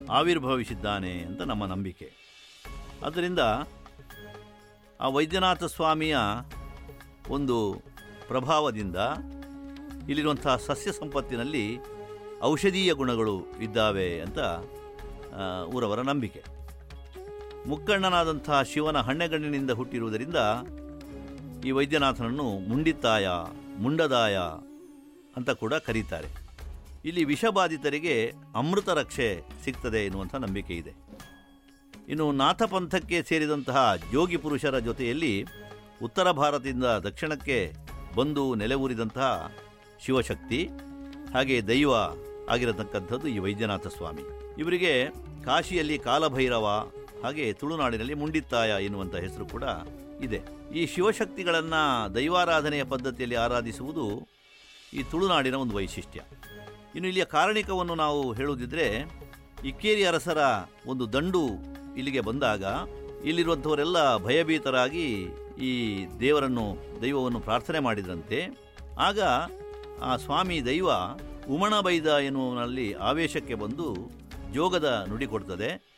ಆವಿರ್ಭವಿಸಿದ್ದಾನೆ ಅಂತ ನಮ್ಮ ನಂಬಿಕೆ ಆದ್ದರಿಂದ ಆ ವೈದ್ಯನಾಥ ಸ್ವಾಮಿಯ ಒಂದು ಪ್ರಭಾವದಿಂದ ಇಲ್ಲಿರುವಂತಹ ಸಸ್ಯ ಸಂಪತ್ತಿನಲ್ಲಿ ಔಷಧೀಯ ಗುಣಗಳು ಇದ್ದಾವೆ ಅಂತ ಆ, ಊರವರ ನಂಬಿಕೆ ಮುಕ್ಕಣ್ಣನಾದಂತಹ ಶಿವನ ಹಣ್ಣೆಗಣ್ಣಿನಿಂದ ಹುಟ್ಟಿರುವುದರಿಂದ ಈ ವೈದ್ಯನಾಥನನ್ನು ಮುಂಡಿತ್ತಾಯ ಮುಂಡದಾಯ ಅಂತ ಕೂಡ ಕರೀತಾರೆ ಇಲ್ಲಿ ವಿಷಬಾಧಿತರಿಗೆ ಅಮೃತ ರಕ್ಷೆ ಸಿಗ್ತದೆ ಎನ್ನುವಂಥ ನಂಬಿಕೆ ಇದೆ ಇನ್ನು ನಾಥಪಂಥಕ್ಕೆ ಸೇರಿದಂತಹ ಜೋಗಿ ಪುರುಷರ ಜೊತೆಯಲ್ಲಿ ಉತ್ತರ ಭಾರತದಿಂದ ದಕ್ಷಿಣಕ್ಕೆ ಬಂದು ನೆಲೆಯೂರಿದಂತಹ ಶಿವಶಕ್ತಿ ಹಾಗೆ ದೈವ ಆಗಿರತಕ್ಕಂಥದ್ದು ಈ ವೈದ್ಯನಾಥ ಸ್ವಾಮಿ ಇವರಿಗೆ ಕಾಶಿಯಲ್ಲಿ ಕಾಲಭೈರವ ಹಾಗೆ ತುಳುನಾಡಿನಲ್ಲಿ ಮುಂಡಿತ್ತಾಯ ಎನ್ನುವಂಥ ಹೆಸರು ಕೂಡ ಇದೆ ಈ ಶಿವಶಕ್ತಿಗಳನ್ನು ದೈವಾರಾಧನೆಯ ಪದ್ಧತಿಯಲ್ಲಿ ಆರಾಧಿಸುವುದು ಈ ತುಳುನಾಡಿನ ಒಂದು ವೈಶಿಷ್ಟ್ಯ ಇನ್ನು ಇಲ್ಲಿಯ ಕಾರಣಿಕವನ್ನು ನಾವು ಹೇಳುವುದಿದ್ರೆ ಇಕ್ಕೇರಿ ಅರಸರ ಒಂದು ದಂಡು ಇಲ್ಲಿಗೆ ಬಂದಾಗ ಇಲ್ಲಿರುವಂಥವರೆಲ್ಲ ಭಯಭೀತರಾಗಿ ಈ ದೇವರನ್ನು ದೈವವನ್ನು ಪ್ರಾರ್ಥನೆ ಮಾಡಿದ್ರಂತೆ ಆಗ ಆ ಸ್ವಾಮಿ ದೈವ ಉಮಣಬೈದ ಎನ್ನುವನಲ್ಲಿ ಆವೇಶಕ್ಕೆ ಬಂದು ಜೋಗದ ನುಡಿ ಕೊಡ್ತದೆ